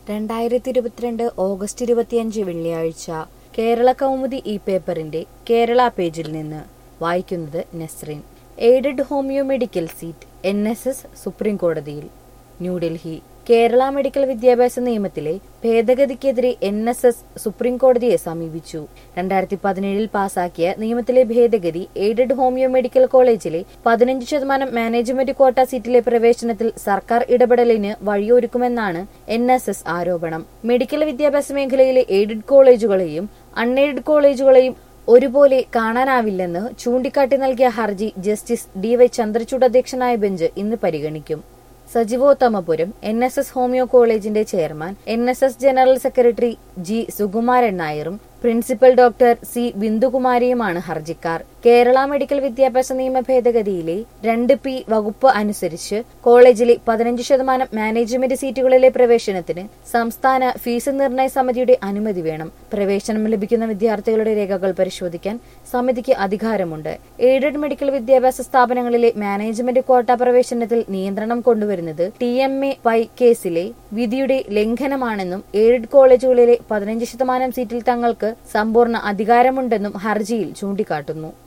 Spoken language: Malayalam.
രണ്ടായിരത്തി ഇരുപത്തിരണ്ട് ഓഗസ്റ്റ് ഇരുപത്തിയഞ്ച് വെള്ളിയാഴ്ച കേരള കൗമുദി ഈ പേപ്പറിന്റെ കേരള പേജിൽ നിന്ന് വായിക്കുന്നത് Nasreen aided homeo medical seat N S S supreme കോടതിയിൽ ന്യൂഡൽഹി കേരള മെഡിക്കൽ വിദ്യാഭ്യാസ നിയമത്തിലെ ഭേദഗതിക്കെതിരെ എൻ എസ് എസ് സുപ്രീം കോടതിയെ സമീപിച്ചു രണ്ടായിരത്തി പതിനേഴിൽ പാസാക്കിയ നിയമത്തിലെ ഭേദഗതി എയ്ഡഡ് ഹോമിയോ മെഡിക്കൽ കോളേജിലെ പതിനഞ്ച് ശതമാനം മാനേജ്മെന്റ് കോട്ട സീറ്റിലെ പ്രവേശനത്തിൽ സർക്കാർ ഇടപെടലിന് വഴിയൊരുക്കുമെന്നാണ് എൻ എസ് എസ് ആരോപണം മെഡിക്കൽ വിദ്യാഭ്യാസ മേഖലയിലെ എയ്ഡഡ് കോളേജുകളെയും അൺഎയ്ഡഡ് കോളേജുകളെയും ഒരുപോലെ കാണാനാവില്ലെന്ന് ചൂണ്ടിക്കാട്ടി നൽകിയ ഹർജി ജസ്റ്റിസ് ഡി വൈ ചന്ദ്രചൂഡ് അധ്യക്ഷനായ ബെഞ്ച് ഇന്ന് പരിഗണിക്കും Sajeevothamapuram N S S homeo കോളേജിന്റെ chairman N S S general secretary G Sukumaran നായരും പ്രിൻസിപ്പൽ ഡോക്ടർ സി ബിന്ദുകുമാരിയുമാണ് ഹർജിക്കാർ കേരള മെഡിക്കൽ വിദ്യാഭ്യാസ നിയമ ഭേദഗതിയിലെ രണ്ട് പി വകുപ്പ് അനുസരിച്ച് കോളേജിലെ പതിനഞ്ച് ശതമാനം മാനേജ്മെന്റ് സീറ്റുകളിലെ പ്രവേശനത്തിന് സംസ്ഥാന ഫീസ് നിർണയ സമിതിയുടെ അനുമതി വേണം പ്രവേശനം ലഭിക്കുന്ന വിദ്യാർത്ഥികളുടെ രേഖകൾ പരിശോധിക്കാൻ സമിതിക്ക് അധികാരമുണ്ട് എയ്ഡഡ് മെഡിക്കൽ വിദ്യാഭ്യാസ സ്ഥാപനങ്ങളിലെ മാനേജ്മെന്റ് കോട്ട പ്രവേശനത്തിൽ നിയന്ത്രണം കൊണ്ടുവരുന്നത് ടി എം എ പൈ കേസിലെ വിധിയുടെ ലംഘനമാണെന്നും എയ്ഡഡ് കോളേജുകളിലെ പതിനഞ്ച് ശതമാനം സീറ്റിൽ തങ്ങൾക്ക് സമ്പൂർണ്ണ അധികാരമുണ്ടെന്നും ഹർജിയിൽ ചൂണ്ടിക്കാട്ടുന്നു